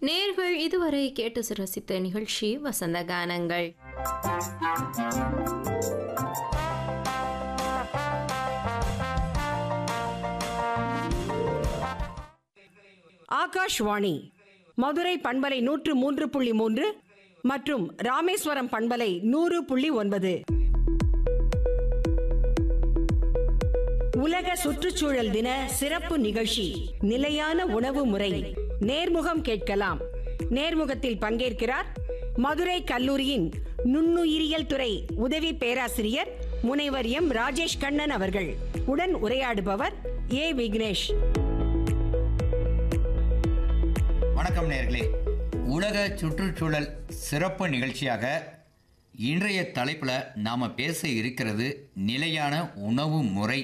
நேர்கள் இதுவரை கேட்டு ரசித்த நிகழ்ச்சி வசந்த கானங்கள் ஆகாஷ்வாணி மதுரை பண்பலை நூற்று மூன்று புள்ளி மூன்று மற்றும் ராமேஸ்வரம் பண்பலை நூறு புள்ளி ஒன்பது உலக சுற்றுச்சூழல் தின சிறப்பு நிகழ்ச்சி நிலையான உணவு முறை நேர்முகம் கேட்கலாம் நேர்முகத்தில் பங்கேற்கிறார் மதுரை கல்லூரியின் நுண்ணுயிரியல் துறை உதவி பேராசிரியர் முனைவர் எம் ராஜேஷ் கண்ணன் அவர்கள் உடன் உரையாடுபவர் ஏ விக்னேஷ் வணக்கம் நேர்களே உலக சுற்றுச்சூழல் சிறப்பு நிகழ்ச்சியாக இன்றைய தலைப்பில் நாம் பேச இருக்கிறது நிலையான உணவு முறை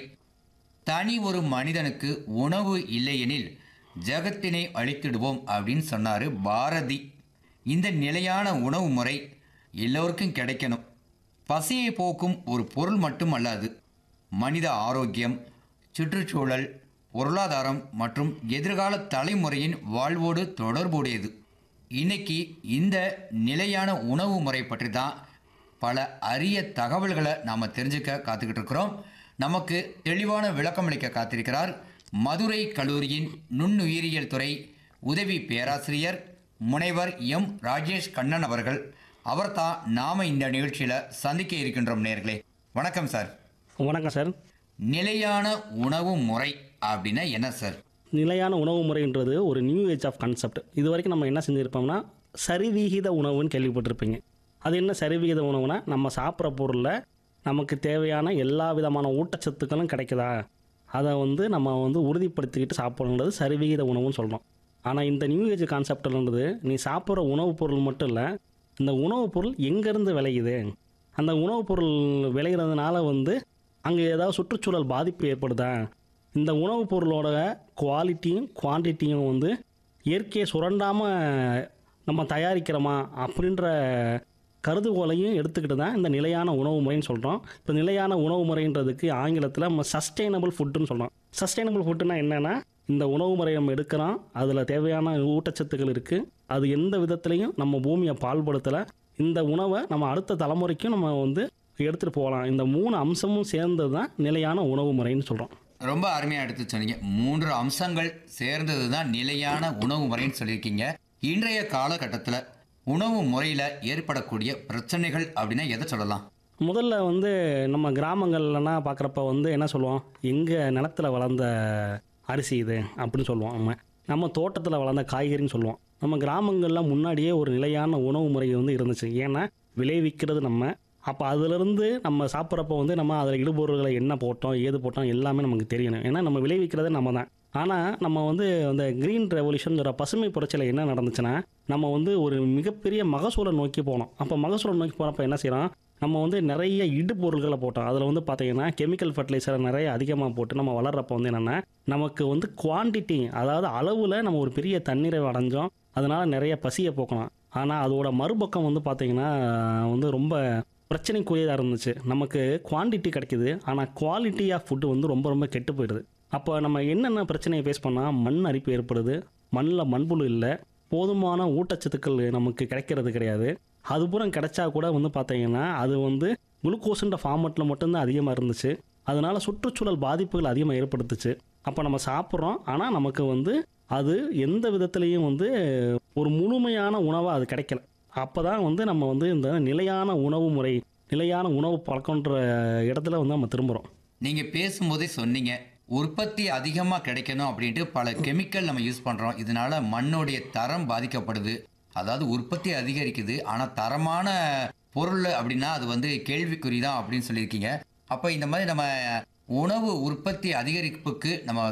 தனி ஒரு மனிதனுக்கு உணவு இல்லையெனில் ஜகத்தினை அழித்திடுவோம் அப்படின்னு சொன்னார் பாரதி இந்த நிலையான உணவு முறை எல்லோருக்கும் கிடைக்கணும் பசியை போக்கும் ஒரு பொருள் மட்டுமல்லாது மனித ஆரோக்கியம் சுற்றுச்சூழல் பொருளாதாரம் மற்றும் எதிர்கால தலைமுறையின் வாழ்வோடு தொடர்புடையது இன்னைக்கு இந்த நிலையான உணவு முறை பற்றி தான் பல அரிய தகவல்களை நாம் தெரிஞ்சுக்க காத்துக்கிட்டு இருக்கிறோம் நமக்கு தெளிவான விளக்கம் அளிக்க காத்திருக்கிறார் மதுரை கல்லூரியின் நுண்ணுயிரியல் துறை உதவி பேராசிரியர் முனைவர் எம் ராஜேஷ் கண்ணன் அவர்கள் அவர்தான் நாம இந்த நிகழ்ச்சியில சந்திக்க இருக்கின்றோம் நேர்களே வணக்கம் சார் வணக்கம் சார் நிலையான உணவு முறை அப்படின்னா என்ன சார் நிலையான உணவு முறைன்றது ஒரு நியூ ஏஜ் ஆஃப் கான்செப்ட் இது வரைக்கும் நம்ம என்ன செஞ்சுருப்போம்னா சரிவிகித உணவுன்னு கேள்விப்பட்டிருப்பீங்க அது என்ன சரிவிகித உணவுனா நம்ம சாப்பிட்ற பொருளில் நமக்கு தேவையான எல்லா விதமான ஊட்டச்சத்துக்களும் கிடைக்குதா அதை வந்து நம்ம வந்து உறுதிப்படுத்திக்கிட்டு சாப்பிடணுன்றது சரிவிகித உணவுன்னு சொல்கிறோம் ஆனால் இந்த நியூ ஏஜ் கான்செப்ட்ன்றது நீ சாப்பிட்ற உணவுப் பொருள் மட்டும் இல்லை இந்த உணவுப் பொருள் எங்கேருந்து விளையுது அந்த உணவுப் பொருள் விளையிறதுனால வந்து அங்கே ஏதாவது சுற்றுச்சூழல் பாதிப்பு ஏற்படுதா இந்த உணவுப் பொருளோட குவாலிட்டியும் குவான்டிட்டியும் வந்து இயற்கையை சுரண்டாமல் நம்ம தயாரிக்கிறோமா அப்படின்ற கருதுகோளையும் எடுத்துக்கிட்டு தான் இந்த நிலையான உணவு முறைன்னு சொல்கிறோம் இப்போ நிலையான உணவு முறைன்றதுக்கு ஆங்கிலத்தில் நம்ம சஸ்டைனபிள் ஃபுட்டுன்னு சொல்கிறோம் சஸ்டைனபிள் ஃபுட்டுனா என்னென்னா இந்த உணவு முறையை நம்ம எடுக்கிறோம் அதில் தேவையான ஊட்டச்சத்துக்கள் இருக்குது அது எந்த விதத்துலையும் நம்ம பூமியை பால்படுத்தலை இந்த உணவை நம்ம அடுத்த தலைமுறைக்கும் நம்ம வந்து எடுத்துகிட்டு போகலாம் இந்த மூணு அம்சமும் சேர்ந்தது தான் நிலையான உணவு முறைன்னு சொல்கிறோம் ரொம்ப அருமையாக எடுத்து சொன்னீங்க மூன்று அம்சங்கள் சேர்ந்தது தான் நிலையான உணவு முறைன்னு சொல்லியிருக்கீங்க இன்றைய காலகட்டத்தில் உணவு முறையில் ஏற்படக்கூடிய பிரச்சனைகள் அப்படின்னா எதை சொல்லலாம் முதல்ல வந்து நம்ம கிராமங்கள்லலாம் பார்க்குறப்ப வந்து என்ன சொல்லுவோம் எங்கள் நிலத்துல வளர்ந்த அரிசி இது அப்படின்னு சொல்லுவோம் நம்ம நம்ம தோட்டத்தில் வளர்ந்த காய்கறின்னு சொல்லுவோம் நம்ம கிராமங்களில் முன்னாடியே ஒரு நிலையான உணவு முறை வந்து இருந்துச்சு ஏன்னா விளைவிக்கிறது நம்ம அப்போ அதிலிருந்து நம்ம சாப்பிட்றப்ப வந்து நம்ம அதில் இடுபொருள்களை என்ன போட்டோம் ஏது போட்டோம் எல்லாமே நமக்கு தெரியணும் ஏன்னா நம்ம விளைவிக்கிறது நம்ம தான் ஆனால் நம்ம வந்து அந்த க்ரீன் ரெவல்யூஷன் பசுமை புரட்சியில் என்ன நடந்துச்சுன்னா நம்ம வந்து ஒரு மிகப்பெரிய மகசூலை நோக்கி போனோம் அப்போ மகசூலை நோக்கி போகிறப்ப என்ன செய்கிறோம் நம்ம வந்து நிறைய இடுபொருள்களை போட்டோம் அதில் வந்து பார்த்தீங்கன்னா கெமிக்கல் ஃபர்டிலைசரை நிறைய அதிகமாக போட்டு நம்ம வளர்றப்ப வந்து என்னென்னா நமக்கு வந்து குவான்டிட்டி அதாவது அளவில் நம்ம ஒரு பெரிய தண்ணீரை அடைஞ்சோம் அதனால் நிறைய பசியை போக்கலாம் ஆனால் அதோட மறுபக்கம் வந்து பார்த்தீங்கன்னா வந்து ரொம்ப பிரச்சனைக்குரியதாக இருந்துச்சு நமக்கு குவான்டிட்டி கிடைக்குது ஆனால் குவாலிட்டி ஆஃப் ஃபுட்டு வந்து ரொம்ப ரொம்ப கெட்டு போயிடுது அப்போ நம்ம என்னென்ன பிரச்சனையை ஃபேஸ் பண்ணால் மண் அரிப்பு ஏற்படுது மண்ணில் மண்புழு இல்லை போதுமான ஊட்டச்சத்துக்கள் நமக்கு கிடைக்கிறது கிடையாது அது பூரா கிடைச்சா கூட வந்து பார்த்தீங்கன்னா அது வந்து குளுக்கோஸுன்ற ஃபார்மெட்டில் மட்டும்தான் அதிகமாக இருந்துச்சு அதனால சுற்றுச்சூழல் பாதிப்புகள் அதிகமாக ஏற்படுத்துச்சு அப்போ நம்ம சாப்பிட்றோம் ஆனால் நமக்கு வந்து அது எந்த விதத்துலேயும் வந்து ஒரு முழுமையான உணவாக அது கிடைக்கல அப்போ தான் வந்து நம்ம வந்து இந்த நிலையான உணவு முறை நிலையான உணவு பழக்கன்ற இடத்துல வந்து நம்ம திரும்புகிறோம் நீங்கள் பேசும்போதே சொன்னீங்க உற்பத்தி அதிகமாக கிடைக்கணும் அப்படின்ட்டு பல கெமிக்கல் நம்ம யூஸ் பண்ணுறோம் இதனால மண்ணுடைய தரம் பாதிக்கப்படுது அதாவது உற்பத்தி அதிகரிக்குது ஆனால் தரமான பொருள் அப்படின்னா அது வந்து கேள்விக்குறி தான் அப்படின்னு சொல்லியிருக்கீங்க அப்போ இந்த மாதிரி நம்ம உணவு உற்பத்தி அதிகரிப்புக்கு நம்ம